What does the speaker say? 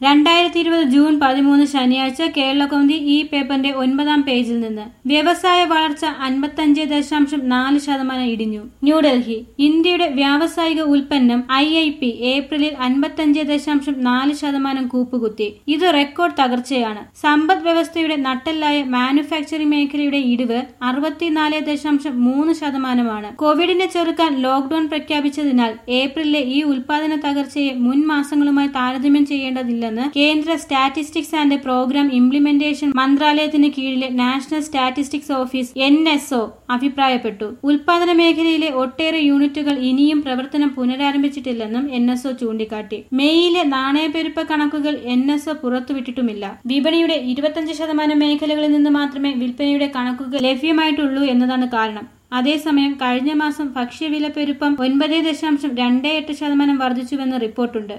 രണ്ടായിരത്തി ഇരുപത് ജൂൺ പതിമൂന്ന് ശനിയാഴ്ച കേരളകൗമുദി ഈ പേപ്പറിന്റെ ഒൻപതാം പേജിൽ നിന്ന് വ്യവസായ വളർച്ച അൻപത്തഞ്ച് ദശാംശം നാല് ശതമാനം ഇടിഞ്ഞു ന്യൂഡൽഹി ഇന്ത്യയുടെ വ്യാവസായിക ഉൽപ്പന്നം ഐ ഐ പി ഏപ്രിലിൽ അൻപത്തഞ്ച് ദശാംശം നാല് ശതമാനം കൂപ്പുകുത്തി ഇത് റെക്കോർഡ് തകർച്ചയാണ് സമ്പദ് വ്യവസ്ഥയുടെ നട്ടെല്ലായ മാനുഫാക്ചറിംഗ് മേഖലയുടെ ഇടിവ് അറുപത്തിനാല് ദശാംശം മൂന്ന് ശതമാനമാണ് കോവിഡിനെ ചെറുക്കാൻ ലോക്ഡൌൺ പ്രഖ്യാപിച്ചതിനാൽ ഏപ്രിലിലെ ഈ ഉൽപാദന തകർച്ചയെ മുൻ മാസങ്ങളുമായി താരതമ്യം ചെയ്യേണ്ടതില്ലെന്ന് കേന്ദ്ര സ്റ്റാറ്റിസ്റ്റിക്സ് ആൻഡ് പ്രോഗ്രാം ഇംപ്ലിമെന്റേഷൻ മന്ത്രാലയത്തിന് കീഴിലെ national statistics office N S O അഭിപ്രായപ്പെട്ടു ഉൽപാദന മേഖലയിലെ ഒട്ടേറെ യൂണിറ്റുകൾ ഇനിയും പ്രവർത്തനം പുനരാരംഭിച്ചിട്ടില്ലെന്നും എൻ എസ് ഒ ചൂണ്ടിക്കാട്ടി മെയ്യിലെ നാണയപ്പെരുപ്പ കണക്കുകൾ എൻ എസ് ഒ പുറത്തുവിട്ടിട്ടുമില്ല വിപണിയുടെ ഇരുപത്തഞ്ച് ശതമാനം മേഖലകളിൽ നിന്ന് മാത്രമേ വിൽപ്പനയുടെ കണക്കുകൾ ലഭ്യമായിട്ടുള്ളൂ എന്നതാണ് കാരണം അതേസമയം കഴിഞ്ഞ മാസം ഭക്ഷ്യവില പെരുപ്പം ഒൻപത് ദശാംശം രണ്ട് എട്ട് ശതമാനം വർദ്ധിച്ചുവെന്ന് റിപ്പോർട്ടുണ്ട്